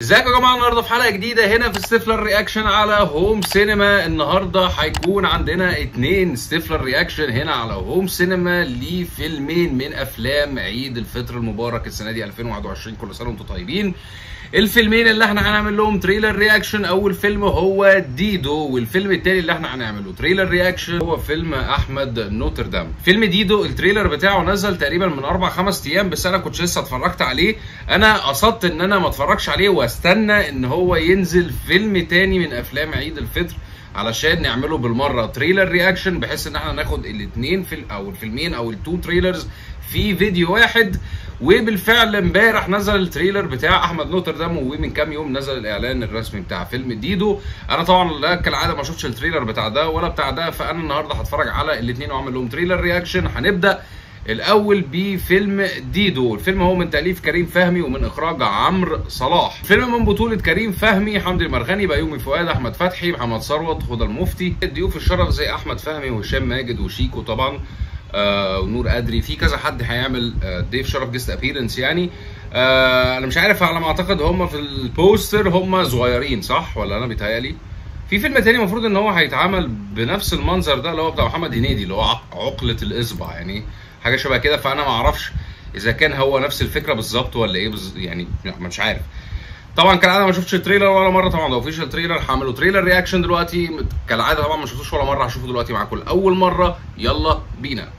ازيكم يا جماعه النهارده في حلقه جديده هنا في ستيفلر رياكشن على هوم سينما النهارده هيكون عندنا اتنين ستيفلر رياكشن هنا على هوم سينما لفيلمين من افلام عيد الفطر المبارك السنه دي 2021 كل سنه وانتم طيبين الفيلمين اللي احنا هنعمل لهم تريلر رياكشن اول فيلم هو ديدو والفيلم التاني اللي احنا هنعمله تريلر رياكشن هو فيلم احمد نوتردام فيلم ديدو التريلر بتاعه نزل تقريبا من اربع خمس ايام بس انا كنت لسه اتفرجت عليه انا قصدت ان انا ما اتفرجش عليه واستنى ان هو ينزل فيلم تاني من افلام عيد الفطر علشان نعمله بالمره تريلر رياكشن بحيث ان احنا ناخد الاثنين في او الفيلمين او التو تريلرز في فيديو واحد وبالفعل امبارح نزل التريلر بتاع احمد نوتردام ومن كام يوم نزل الاعلان الرسمي بتاع فيلم ديدو انا طبعا لا كالعاده ما شفتش التريلر بتاع ده ولا بتاع ده فانا النهارده هتفرج على الاثنين واعمل لهم تريلر رياكشن هنبدا الاول بفيلم ديدو الفيلم هو من تاليف كريم فهمي ومن اخراج عمرو صلاح فيلم من بطوله كريم فهمي حمدي المرغني بيومي فؤاد احمد فتحي محمد ثروت هدى المفتي ضيوف الشرف زي احمد فهمي وهشام ماجد وشيكو طبعا آه ونور ادري في كذا حد هيعمل آه ضيف شرف جيست ابيرنس يعني آه انا مش عارف على ما اعتقد هم في البوستر هم صغيرين صح ولا انا بيتهيألي في فيلم تاني المفروض ان هو هيتعمل بنفس المنظر ده اللي هو بتاع محمد هنيدي اللي هو عقلة الاصبع يعني حاجه شبه كده فانا ما اعرفش اذا كان هو نفس الفكره بالظبط ولا ايه بز... يعني مش عارف طبعا كالعاده ما شفتش التريلر ولا مره طبعا لو فيش التريلر هعمله تريلر رياكشن دلوقتي كالعاده طبعا ما شفتوش ولا مره هشوفه دلوقتي معاكم لاول مره يلا بينا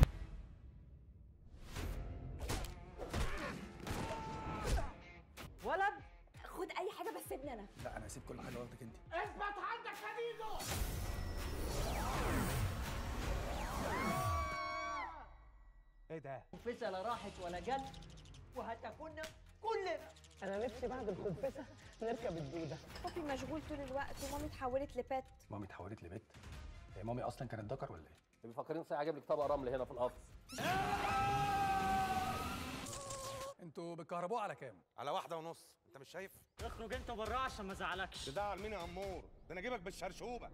ولد خد اي حاجه بس سيبني انا لا انا هسيب كل حاجه واخدك انت اثبت عندك خديجه ايه ده الخنفسه لا راحت ولا جت وهتاكلنا كلنا انا نفسي بعد الخنفسه نركب الدوده بابي مشغول طول الوقت ومامي اتحولت لبات مامي اتحولت لبيت هي مامي اصلا كانت ذكر ولا ايه مفكرين صحيح اجيب لك طبق رمل هنا في القفص انتوا بتكهربوه على كام على واحدة ونص انت مش شايف اخرج انت بره عشان ما ازعلكش تزعل مين يا عمور ده انا اجيبك بالشرشوبة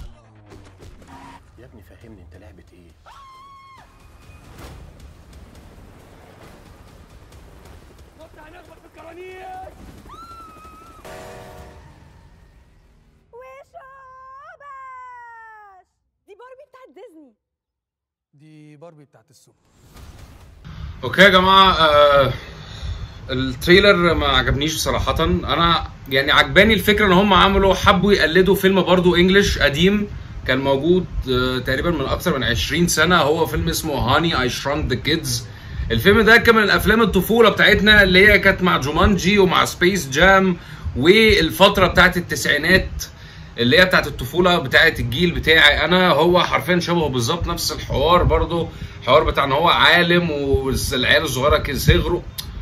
يا ابني فهمني انت لعبه ايه وشوباش دي باربي بتاعت ديزني دي باربي بتاعت السوق اوكي يا جماعه آه التريلر ما عجبنيش صراحه انا يعني عجباني الفكره ان هم عملوا حبوا يقلدوا فيلم برضو انجلش قديم كان موجود آه تقريبا من اكثر من 20 سنه هو فيلم اسمه هاني اي شرانك ذا كيدز الفيلم ده كان من افلام الطفوله بتاعتنا اللي هي كانت مع جومانجي ومع سبيس جام والفتره بتاعت التسعينات اللي هي بتاعت الطفوله بتاعت الجيل بتاعي انا هو حرفيا شبهه بالظبط نفس الحوار برضه حوار بتاع ان هو عالم والعيال الصغيره كده صغروا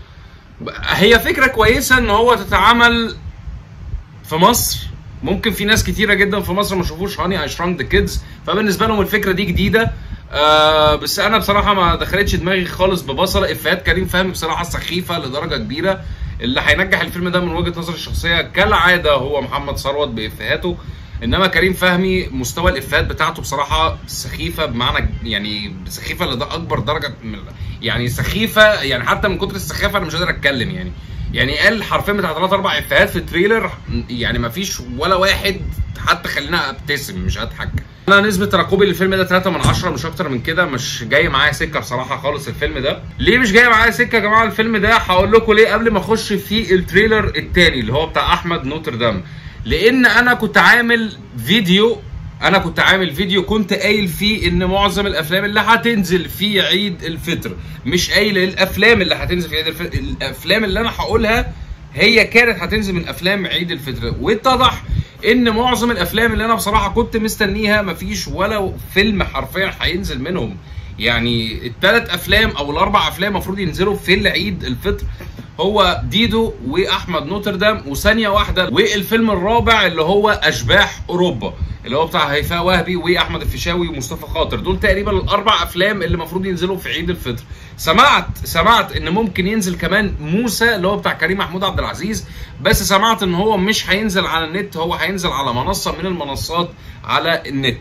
هي فكره كويسه ان هو تتعمل في مصر ممكن في ناس كتيره جدا في مصر ما شافوش هاني اي شرانك ذا كيدز فبالنسبه لهم الفكره دي جديده آه بس انا بصراحه ما دخلتش دماغي خالص ببصله افيهات كريم فهمي بصراحه سخيفه لدرجه كبيره اللي هينجح الفيلم ده من وجهه نظري الشخصيه كالعاده هو محمد ثروت بافيهاته انما كريم فهمي مستوى الافيهات بتاعته بصراحه سخيفه بمعنى يعني سخيفه لده اكبر درجه من يعني سخيفه يعني حتى من كتر السخافه انا مش قادر اتكلم يعني يعني قال حرفيا بتاع ثلاث اربع افيهات في التريلر يعني ما فيش ولا واحد حتى خلينا ابتسم مش اضحك انا نسبه ترقبي للفيلم ده 3 من 10 مش اكتر من كده مش جاي معايا سكه بصراحه خالص الفيلم ده ليه مش جاي معايا سكه يا جماعه الفيلم ده هقول لكم ليه قبل ما اخش في التريلر التاني اللي هو بتاع احمد نوتردام لان انا كنت عامل فيديو انا كنت عامل فيديو كنت قايل فيه ان معظم الافلام اللي هتنزل في عيد الفطر مش قايل الافلام اللي هتنزل في عيد الفطر الافلام اللي انا هقولها هي كانت هتنزل من افلام عيد الفطر واتضح ان معظم الافلام اللي انا بصراحه كنت مستنيها مفيش ولا فيلم حرفيا هينزل منهم يعني الثلاث افلام او الاربع افلام المفروض ينزلوا في العيد الفطر هو ديدو واحمد نوتردام وثانيه واحده والفيلم الرابع اللي هو اشباح اوروبا اللي هو بتاع هيفاء وهبي واحمد الفيشاوي ومصطفى خاطر دول تقريبا الاربع افلام اللي المفروض ينزلوا في عيد الفطر سمعت سمعت ان ممكن ينزل كمان موسى اللي هو بتاع كريم محمود عبد العزيز بس سمعت ان هو مش هينزل على النت هو هينزل على منصه من المنصات على النت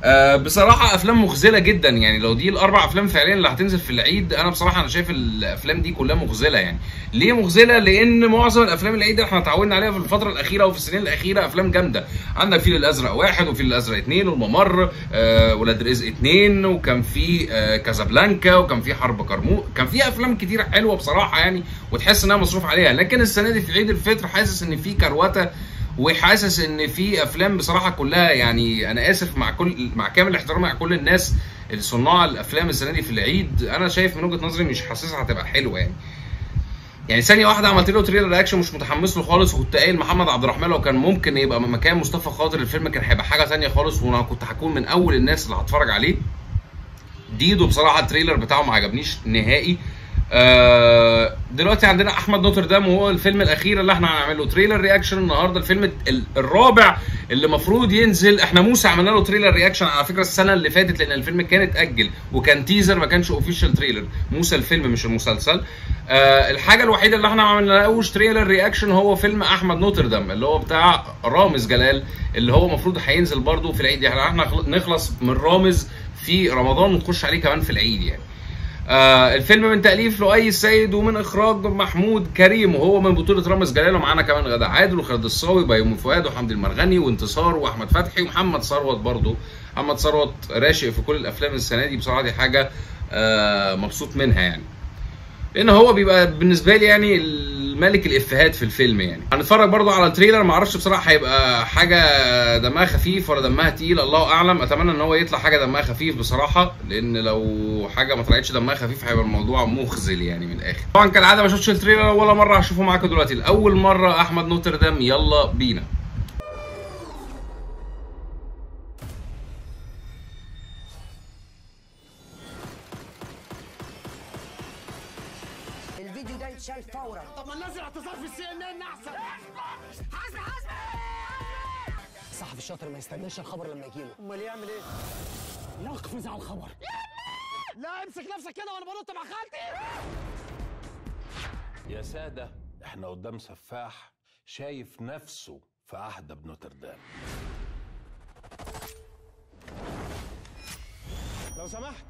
آه بصراحه افلام مخزله جدا يعني لو دي الاربع افلام فعليا اللي هتنزل في العيد انا بصراحه انا شايف الافلام دي كلها مخزله يعني ليه مخزله لان معظم الافلام العيد اللي احنا اتعودنا عليها في الفتره الاخيره وفي السنين الاخيره افلام جامده عندك الفيل الازرق واحد والفيل الازرق اثنين والممر آه ولاد رزق اثنين وكان في آه كازابلانكا وكان في حرب كرموز كان في افلام كتير حلوه بصراحه يعني وتحس انها مصروف عليها لكن السنه دي في عيد الفطر حاسس ان في كروته وحاسس ان في افلام بصراحه كلها يعني انا اسف مع كل مع كامل احترامي مع كل الناس اللي صناع الافلام السنه دي في العيد انا شايف من وجهه نظري مش حاسسها هتبقى حلوه يعني يعني ثانيه واحده عملت له تريلر رياكشن مش متحمس له خالص وكنت قايل محمد عبد الرحمن لو كان ممكن يبقى مكان مصطفى خاطر الفيلم كان هيبقى حاجه ثانيه خالص وانا كنت هكون من اول الناس اللي هتفرج عليه ديدو بصراحه التريلر بتاعه ما عجبنيش نهائي آه دلوقتي عندنا احمد نوتردام وهو الفيلم الاخير اللي احنا هنعمله تريلر رياكشن النهارده الفيلم ال- الرابع اللي المفروض ينزل احنا موسى عملنا له تريلر رياكشن على فكره السنه اللي فاتت لان الفيلم كان اتاجل وكان تيزر ما كانش اوفيشال تريلر موسى الفيلم مش المسلسل آه الحاجه الوحيده اللي احنا ما عملناهوش تريلر رياكشن هو فيلم احمد نوتردام اللي هو بتاع رامز جلال اللي هو المفروض هينزل برضه في العيد يعني احنا نخلص من رامز في رمضان ونخش عليه كمان في العيد يعني آه الفيلم من تأليف لؤي السيد ومن إخراج محمود كريم وهو من بطولة رامز جلال ومعانا كمان غادة عادل وخالد الصاوي وبيومي فؤاد وحمدي المرغني وانتصار وأحمد فتحي ومحمد ثروت برضه محمد ثروت راشق في كل الأفلام السنة دي بصراحة دي حاجة آه مبسوط منها يعني لان هو بيبقى بالنسبه لي يعني الملك الافيهات في الفيلم يعني هنتفرج برضو على التريلر ما اعرفش بصراحه هيبقى حاجه دمها خفيف ولا دمها تقيل الله اعلم اتمنى ان هو يطلع حاجه دمها خفيف بصراحه لان لو حاجه ما طلعتش دمها خفيف هيبقى الموضوع مخزل يعني من الاخر طبعا كالعاده ما شفتش التريلر ولا مره هشوفه معاكم دلوقتي لاول مره احمد نوتردام يلا بينا الفيديو ده يتشال فورا طب ما ننزل اعتذار في السي ان ان احسن حاسب حاسب الصحفي الشاطر ما يستناش الخبر لما يجيله امال يعمل ايه؟ يقفز على الخبر لا امسك نفسك كده وانا بنط مع خالتي يا سادة احنا قدام سفاح شايف نفسه في عهد بنوتردام لو سمحت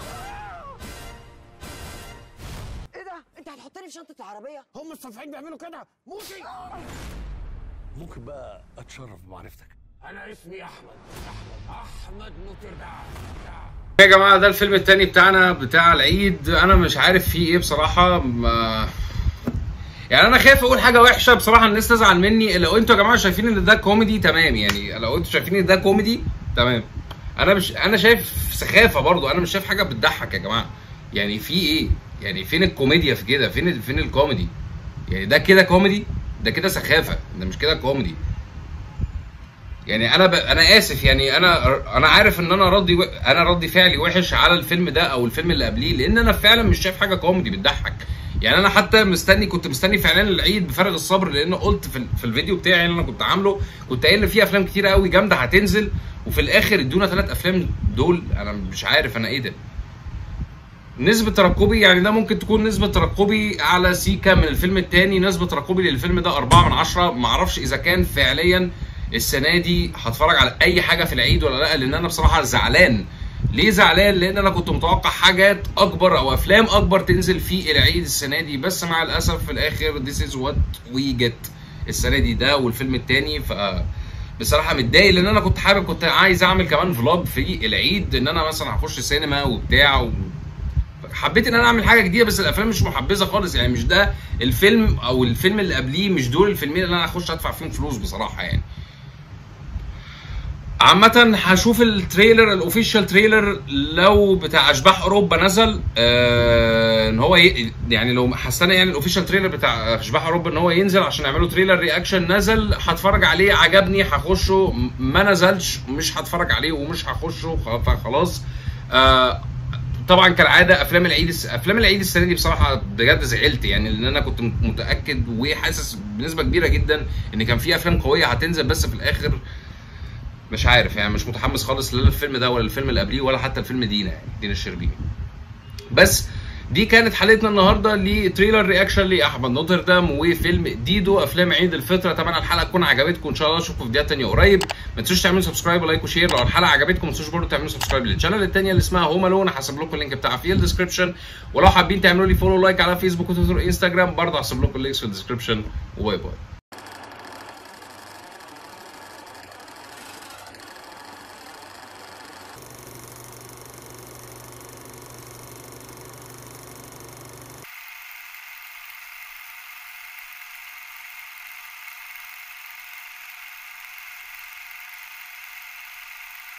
ايه ده انت هتحطني في شنطه العربيه هم السفاحين بيعملوا كده موسي ممكن بقى اتشرف بمعرفتك انا اسمي احمد احمد احمد نوتردام يا جماعه ده الفيلم التاني بتاعنا بتاع العيد انا مش عارف فيه ايه بصراحه ما يعني انا خايف اقول حاجه وحشه بصراحه الناس تزعل مني لو انتوا يا جماعه شايفين ان ده كوميدي تمام يعني لو انتوا شايفين ان ده كوميدي تمام انا مش انا شايف سخافه برضو انا مش شايف حاجه بتضحك يا جماعه يعني في ايه يعني فين الكوميديا في كده فين ال- فين الكوميدي يعني ده كده كوميدي ده كده سخافه ده مش كده كوميدي يعني انا ب... انا اسف يعني انا انا عارف ان انا ردي و... انا ردي فعلي وحش على الفيلم ده او الفيلم اللي قبليه لان انا فعلا مش شايف حاجه كوميدي بتضحك يعني انا حتى مستني كنت مستني فعلا العيد بفارغ الصبر لان قلت في, ال... في الفيديو بتاعي اللي انا كنت عامله كنت قايل ان في افلام كتيره قوي جامده هتنزل وفي الاخر ادونا ثلاث افلام دول انا مش عارف انا ايه ده نسبة ترقبي يعني ده ممكن تكون نسبة ترقبي على سيكا من الفيلم التاني نسبة ترقبي للفيلم ده أربعة من عشرة معرفش إذا كان فعليا السنة دي هتفرج على أي حاجة في العيد ولا لأ لأن أنا بصراحة زعلان ليه زعلان؟ لأن أنا كنت متوقع حاجات أكبر أو أفلام أكبر تنزل في العيد السنة دي بس مع الأسف في الآخر this is what we get السنة دي ده والفيلم التاني ف بصراحه متضايق لان انا كنت حابب كنت عايز اعمل كمان فلوج في العيد ان انا مثلا هخش سينما وبتاع و... حبيت ان انا اعمل حاجه جديده بس الافلام مش محبذه خالص يعني مش ده الفيلم او الفيلم اللي قبليه مش دول الفيلمين اللي انا هخش ادفع فيهم فلوس بصراحه يعني عامة هشوف التريلر الاوفيشال تريلر لو بتاع اشباح اوروبا نزل آه ان هو ي... يعني لو هستنى يعني الاوفيشال تريلر بتاع اشباح اوروبا ان هو ينزل عشان يعملوا تريلر رياكشن نزل هتفرج عليه عجبني هخشه م- ما نزلش مش هتفرج عليه ومش هخشه خ- فخلاص آه طبعا كالعاده افلام العيد الس... افلام العيد السنه دي بصراحه بجد زعلت يعني لان انا كنت متاكد وحاسس بنسبه كبيره جدا ان كان في افلام قويه هتنزل بس في الاخر مش عارف يعني مش متحمس خالص لا للفيلم ده ولا الفيلم اللي قبليه ولا حتى الفيلم دينا يعني دينا الشربيني بس دي كانت حلقتنا النهارده لتريلر رياكشن لاحمد نوتردام وفيلم ديدو افلام عيد الفطر اتمنى الحلقه تكون عجبتكم ان شاء الله اشوفكم في فيديوهات تانيه قريب ما تنسوش تعملوا سبسكرايب ولايك وشير لو الحلقه عجبتكم ما تنسوش برضه تعملوا سبسكرايب للشانل الثانيه اللي اسمها هوم الون هسيب لكم اللينك بتاعها في الديسكربشن ولو حابين تعملوا لي فولو لايك على فيسبوك وتويتر وانستجرام برضه هسيب لكم اللينكس في الديسكربشن وباي باي